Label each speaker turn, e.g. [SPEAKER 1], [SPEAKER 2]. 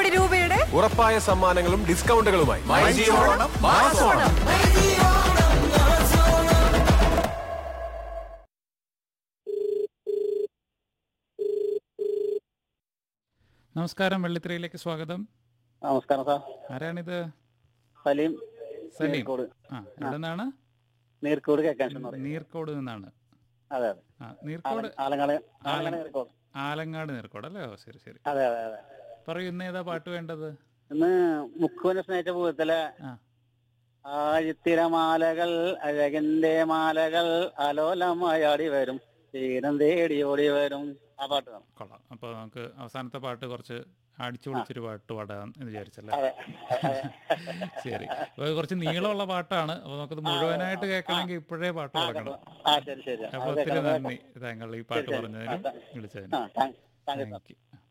[SPEAKER 1] കോടി രൂപയുടെ
[SPEAKER 2] ഉറപ്പായ സമ്മാനങ്ങളും ഡിസ്കൗണ്ടുകളുമായി
[SPEAKER 1] ഓണം
[SPEAKER 3] നമസ്കാരം വെള്ളിത്തിരയിലേക്ക് സ്വാഗതം
[SPEAKER 4] നമസ്കാരം സാർ
[SPEAKER 3] ആരാണിത്
[SPEAKER 4] സലീം
[SPEAKER 3] സലീം
[SPEAKER 4] നീർക്കോട്
[SPEAKER 3] ആ എവിടെ നിന്നാണ്
[SPEAKER 4] നീർക്കോട് കേൾക്കാൻ എന്ന് പറയും
[SPEAKER 3] നീർക്കോട് നിന്നാണ്
[SPEAKER 4] അതെ അതെ
[SPEAKER 3] ആ നീർക്കോട്
[SPEAKER 4] ആല- ആലങ്ങാട്
[SPEAKER 3] ആലങ്ങ-
[SPEAKER 4] ആലങ്ങാട് നീർക്കോട്
[SPEAKER 3] ആലങ്ങാട് നീർക്കോട് അല്ലേ ഓ ശരി ശരി
[SPEAKER 4] അതെ അതെ അതെ
[SPEAKER 3] പറയൂ ഇന്ന് ഏതാ പാട്ട് വേണ്ടത്
[SPEAKER 4] ഇന്ന് മുക്കുവനെ സ്നേഹിച്ച പൂവത്തിലെ
[SPEAKER 3] ആ
[SPEAKER 4] ആഴിത്തിര മാലകൾ അഴകന്റെ മാലകൾ അലോലമായാടി വരും തീരം തേടി ഓടി വരും ആ പാട്ട് വേണം
[SPEAKER 3] കൊള്ളാം അപ്പോൾ നമുക്ക് അവസാനത്തെ പാട്ട് കുറച്ച് അടിച്ചു പൊളിച്ചൊരു പാട്ട് പാടാം എന്ന് വിചാരിച്ചല്ലേ
[SPEAKER 4] അതെ അതെ.
[SPEAKER 3] ശരി അപ്പോൾ കുറച്ച് നീളമുള്ള പാട്ടാണ് അപ്പോൾ നമുക്കത് മുഴുവനായിട്ട് കേൾക്കണമെങ്കിൽ ഇപ്പോഴേ പാട്ട് തുടങ്ങണം
[SPEAKER 4] ആ ശരി ശരി
[SPEAKER 3] അപ്പോൾ
[SPEAKER 4] അതെ,
[SPEAKER 3] ഒത്തിരി
[SPEAKER 4] അതെ.
[SPEAKER 3] നന്ദി താങ്കൾ ഈ പാട്ട്
[SPEAKER 4] ശരി, ശരി.
[SPEAKER 3] പറഞ്ഞതിനും
[SPEAKER 4] ആ,
[SPEAKER 3] വിളിച്ചതിനും
[SPEAKER 4] ആ thank thank you sir
[SPEAKER 3] thank U